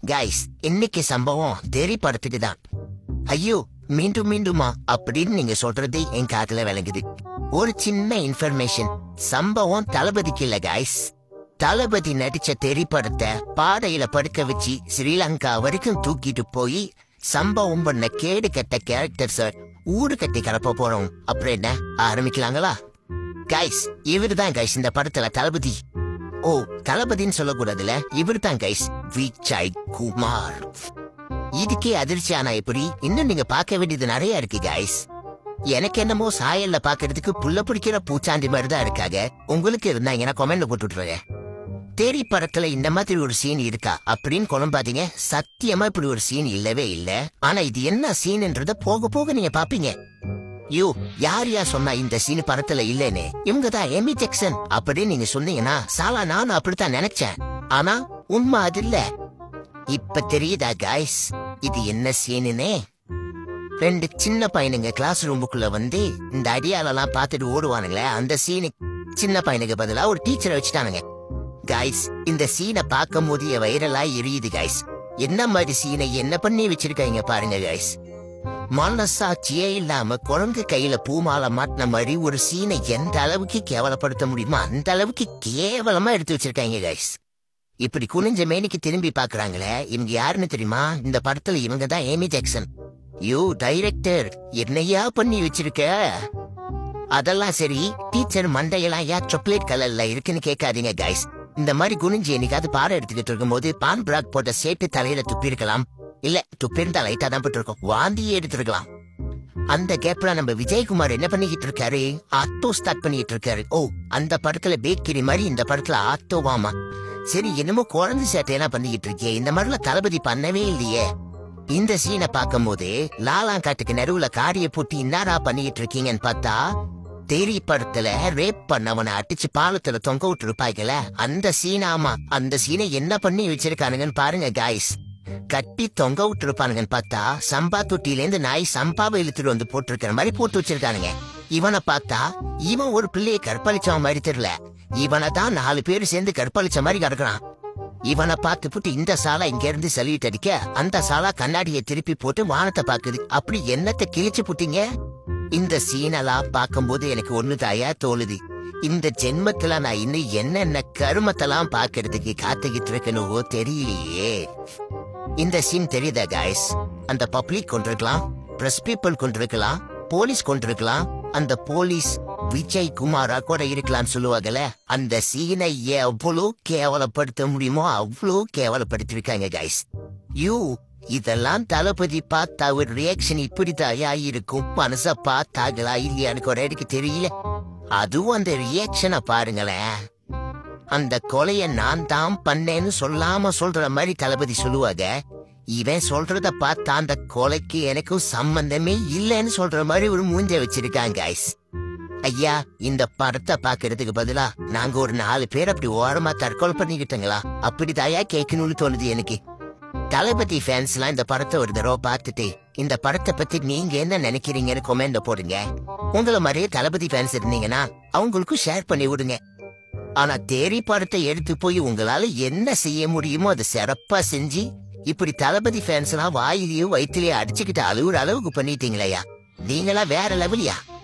Guys இன்னைக்கு சம்பவம் தெரி படத்துக்கு தான் ஐயோ மீண்டும் மீண்டுமா அப்படின்னு நீங்க சொல்றது என் காதுல விளங்குது ஒரு சின்ன இன்ஃபர்மேஷன் சம்பவம் தளபதிக்கு இல்ல கைஸ் தளபதி நடிச்ச தெரி படத்தை பாடையில படுக்க வச்சு ஸ்ரீலங்கா வரைக்கும் தூக்கிட்டு போய் சம்பவம் பண்ண கேடு கட்ட கேரக்டர் சார் ஊடு கட்டி கலப்ப போறோம் அப்புறம் என்ன ஆரம்பிக்கலாங்களா கைஸ் இவரு தான் கைஸ் இந்த படத்துல தளபதி ஓ தளபதின்னு சொல்லக்கூடாதுல இவர் தான் கைஸ் விஜய் குமார் இதுக்கே அதிர்ச்சி ஆனா எப்படி இன்னும் நீங்க பார்க்க வேண்டியது நிறைய இருக்கு கைஸ் எனக்கு என்னமோ சாயல்ல பாக்குறதுக்கு புல்ல பிடிக்கிற பூச்சாண்டி மாதிரி தான் இருக்காங்க உங்களுக்கு இருந்தாங்கன்னா கொமெண்ட்ல போட்டு விட்டுருங்க தேரி படத்துல இந்த மாதிரி ஒரு சீன் இருக்கா அப்படின்னு குழம்பாதீங்க சத்தியமா இப்படி ஒரு சீன் இல்லவே இல்ல ஆனா இது என்ன சீன்ன்றத போக போக நீங்க பாப்பீங்க யூ யார் யார் சொன்னா இந்த சீன் படத்துல இல்லன்னு இவங்க தான் எமி ஜெக்சன் அப்படின்னு நீங்க சொன்னீங்கன்னா சாலா நானும் அப்படித்தான் நினைச்சேன் ஆனா உண்மை அது இல்ல இப்ப தெரியுதா காய்ஸ் இது என்ன சீனுனே ரெண்டு சின்ன பையனுங்க கிளாஸ் ரூமுக்குள்ள வந்து இந்த அடியாலெல்லாம் பார்த்துட்டு ஓடுவானுங்களே அந்த சீனு சின்ன பையனுக்கு பதிலா ஒரு டீச்சரை வச்சுட்டானுங்க காய்ஸ் இந்த சீனை பார்க்கும் போது என் வைரலா எரியுது காய்ஸ் என்ன மாதிரி சீனை என்ன பண்ணி வச்சிருக்காங்க பாருங்க காய்ஸ் மனசாட்சியே இல்லாம குரங்கு கையில பூமாலை மாட்டின மாதிரி ஒரு சீனை எந்த அளவுக்கு கேவலப்படுத்த முடியுமோ அந்த அளவுக்கு கேவலமா எடுத்து வச்சிருக்காங்க கைஸ் இப்படி குனிஞ்ச மேனிக்கு திரும்பி பாக்குறாங்களே இவங்க யாருன்னு தெரியுமா இந்த படத்துல இவங்க தான் ஏமி ஜாக்சன் யூ டைரக்டர் என்னையா பண்ணி வச்சிருக்க அதெல்லாம் சரி டீச்சர் மண்டையெல்லாம் ஏன் சாக்லேட் கலர்ல இருக்குன்னு கேட்காதீங்க கைஸ் இந்த மாதிரி குனிஞ்சு என்னைக்காவது பாடம் எடுத்துக்கிட்டு இருக்கும்போது பான் பிராக் போட்ட சேட்டு தலையில துப்பி இருக்கலாம் இல்ல துப்பி இருந்தா லைட்டா தான் போட்டிருக்கோம் வாந்தியே எடுத்திருக்கலாம் அந்த கேப்ல நம்ம விஜயகுமார் என்ன பண்ணிக்கிட்டு இருக்காரு ஆட்டோ ஸ்டார்ட் பண்ணிட்டு இருக்காரு ஓ அந்த படத்துல பேக்கரி மாதிரி இந்த படத்துல ஆட்டோவாமா சரி என்னமோ குழந்தை சேட்டையெல்லாம் பண்ணிக்கிட்டு இருக்கே இந்த மாதிரிலாம் தளபதி பண்ணவே இல்லையே இந்த சீனை பார்க்கும்போது லாலாங்காட்டுக்கு நடுவுல காரிய போட்டு இன்னாரா பண்ணிக்கிட்டு இருக்கீங்கன்னு பார்த்தா தேரி படத்துல ரேப் பண்ணவனை அடிச்சு பாலத்துல தொங்க விட்டு இருப்பாய்கள அந்த சீனாமா அந்த சீனை என்ன பண்ணி வச்சிருக்கானுங்கன்னு பாருங்க காய்ஸ் கட்டி தொங்க விட்டு இருப்பானுங்கன்னு பார்த்தா சம்பா தொட்டில இருந்து நாய் சம்பாவை இழுத்துட்டு வந்து போட்டிருக்கிற மாதிரி போட்டு வச்சிருக்கானுங்க இவனை பார்த்தா இவன் ஒரு பிள்ளையை கற்பழிச்சவன் மாதிரி தெரியல இவனை தான் நாலு பேர் சேர்ந்து கற்பழிச்ச மாதிரி கிடக்குறான் இவனை பார்த்து புட்டு இந்த சாலா இங்க இருந்து சல்யூட் அடிக்க அந்த சாலா கண்ணாடியை திருப்பி போட்டு வானத்தை பாக்குது அப்படி என்னத்தை கிழிச்சு புட்டீங்க இந்த சீனெல்லாம் பார்க்கும்போது எனக்கு ஒண்ணு தாயா தோணுது இந்த ஜென்மத்துல நான் இன்னும் என்னென்ன கருமத்தெல்லாம் பாக்குறதுக்கு காத்துக்கிட்டு இருக்கணும் தெரியலையே இந்த சீன் தெரியுதா காய்ஸ் அந்த பப்ளிக் கொண்டிருக்கலாம் பிரஸ் பீப்புள் கொண்டிருக்கலாம் போலீஸ் கொண்டிருக்கலாம் அந்த போலீஸ் விஜய் குமாரா கூட இருக்கலாம்னு சொல்லுவாங்கல்ல அந்த சீனை எவ்வளவு கேவலப்படுத்த முடியுமோ அவ்வளவு கேவலப்படுத்திருக்காங்க கைஸ் யூ இதெல்லாம் தளபதி பார்த்தா ஒரு ரியாக்ஷன் இப்படித்தாயா இருக்கும் மனச பார்த்தாங்களா இல்லையான்னு கூட எனக்கு தெரியல அதுவும் அந்த ரியாக்ஷனை பாருங்களேன் அந்த கொலைய நான் தான் பண்ணேன்னு சொல்லாம சொல்ற மாதிரி தளபதி சொல்லுவாங்க இவன் சொல்றத பார்த்தா அந்த கொலைக்கு எனக்கும் சம்பந்தமே இல்லைன்னு சொல்ற மாதிரி ஒரு மூஞ்ச வச்சிருக்காங்க guys. ஐயா இந்த படத்தை பாக்குறதுக்கு பதிலா நாங்க ஒரு நாலு பேர் அப்படி ஓரமா தற்கொலை பண்ணிக்கிட்டங்களா அப்படிதாயா கேட்கணும்னு தோணுது எனக்கு தளபதி ஃபேன்ஸ் எல்லாம் இந்த படத்தை ஒரு தடவை பார்த்துட்டு இந்த படத்தை பத்தி நீங்க என்ன நினைக்கிறீங்கன்னு கொமெண்ட்ல போடுங்க உங்களை மாதிரியே தளபதி ஃபேன்ஸ் இருந்தீங்கன்னா அவங்களுக்கும் ஷேர் பண்ணி விடுங்க ஆனா தேரி படத்தை எடுத்து போய் உங்களால என்ன செய்ய முடியுமோ அதை சிறப்பா செஞ்சு இப்படி தளபதி ஃபேன்ஸ் எல்லாம் வாயிலையும் வயிற்றுலயும் அடிச்சுக்கிட்டு அழுகுற அளவுக்கு பண்ணிட்டீங்களேயா நீங்களா வேற லெவலியா